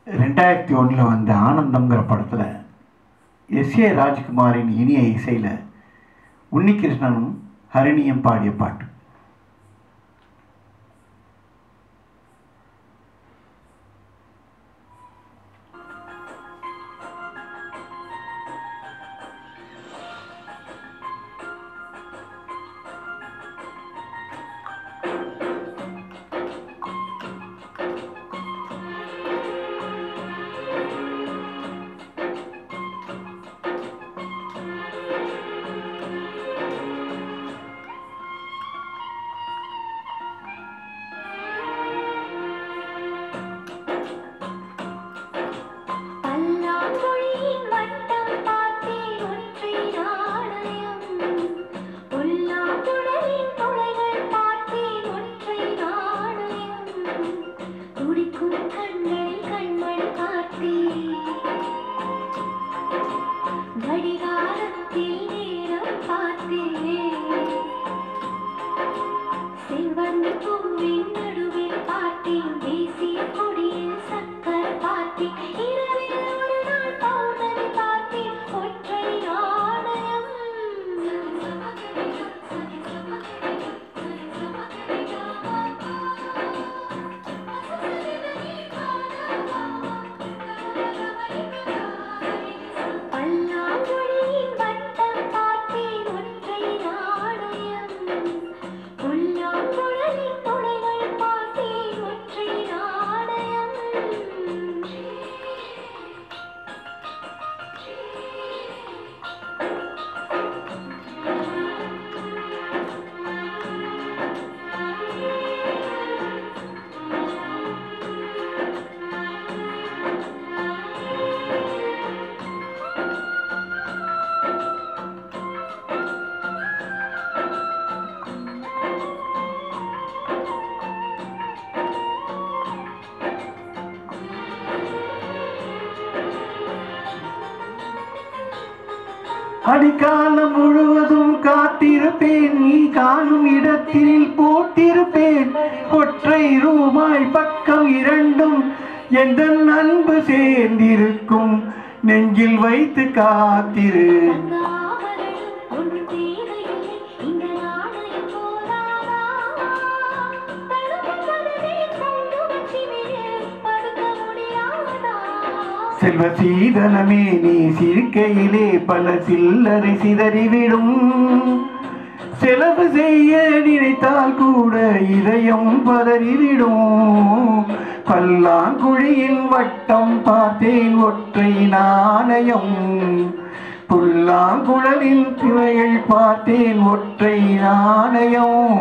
ரெண்டாயிரத்தி ஒன்றில் வந்த ஆனந்தம்ங்கிற படத்தில் எஸ் ஏ ராஜ்குமாரின் இனிய இசையில் உன்னிகிருஷ்ணனும் ஹரிணியும் பாடிய பாட்டு பல்லாங்குழியின் வட்டம் பார்த்தேன் ஒற்றை நாணயம் புல்லாங்குழலின் துளைகள் பார்த்தேன் ஒற்றை நாணயம் துடிக்கும் கண்களில் கண்மணி பார்த்தேன் கடிகாரத்தில் நேரம் பார்த்தேன் செவ்வந்தி பூவின் நடுவில் பார்த்தேன் தேசிய கொடியில் சக்கர் பார்த்தேன் இரவில் ஒரு நாள் பௌர்ணமி பார்த்தேன் ஒற்றை நாணயம் பல்லாங்குழியின் வட்டம் பார்த்தேன் ஒற்றை நாணயம் புல்லாங்குழலின் துளைகள் பார்த்தேன் ஒற்றை நாணயம் அடிக்காலம் முழுவதும் காத்திருப்பேன் நீ காணும் இடத்தில் போட்டிருப்பேன் ஒற்றை ரூபாய் பக்கம் இரண்டும் எந்த அன்பு சேர்ந்திருக்கும் நெஞ்சில் வைத்து காத்திரு ஆபரணம் ஒன்று தேவையில்லை இந்த நாணயம் போதாதா தடுப்பதே கொண்டு வச்சினேன் படுக்க முடியாதா செல்வ சீதனமே நீ சிரிக்கையிலே பல சில்லறை சிதறிவிடும் செலவு செய்ய நினைத்தால் கூட இதயம் பதறிவிடும் பல்லாங்குழியின் வட்டம் பார்த்தேன் ஒற்றை நாணயம் புல்லாங்குழலின் துறைகள் பார்த்தேன் ஒற்றை நாணயம்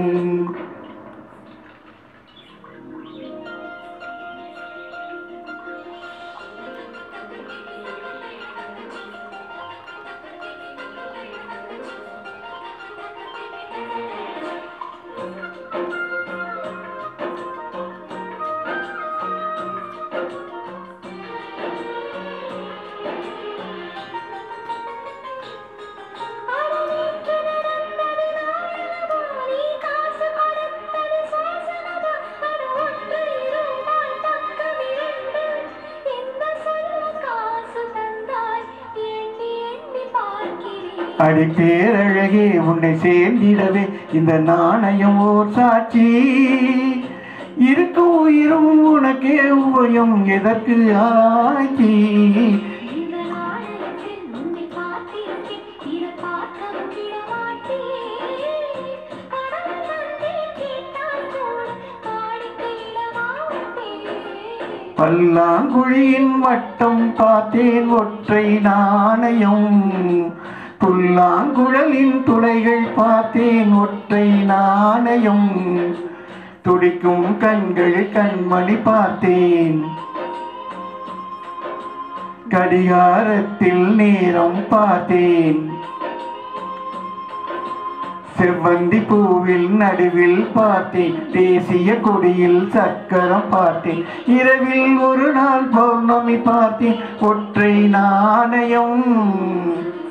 அடநீக்கு நடந்தது நாடகமா நீ காசு கொடுத்தது சாசனமா அட ஒற்றை ரூபாய் பக்கம் இரண்டு இந்த செல்வ காசு தந்தாய் எண்ணி எண்ணி பார்க்கிறேன் அடி பேரழகே உன்னை சேர்ந்திடவே இந்த நாணயம் ஓர் சாட்சி இருக்கும் உயிரும் உனக்கே உபயம் எதற்கு ஆராய்ச்சி இந்த நாணயத்தில் உன்னை பார்த்திருக்கேன் இதை பார்க்கவும் விடமாட்டேன் கடவுள் தந்தே கேட்டால் கூட காணிக்கையிட மாட்டேன் பல்லாங்குழியின் வட்டம் பார்த்தேன் ஒற்றை நாணயம் புல்லாங்குழலின் துளைகள் பார்த்தேன் ஒற்றை நாணயம் துடிக்கும் கண்கள் கண்மணி பார்த்தேன் கடிகாரத்தில் நேரம் பார்த்தேன் செவ்வந்தி பூவில் நடுவில் பார்த்தேன் தேசிய கொடியில் சக்கரம் பார்த்தேன் இரவில் ஒரு நாள் பௌர்ணமி பார்த்தேன் ஒற்றை நாணயம்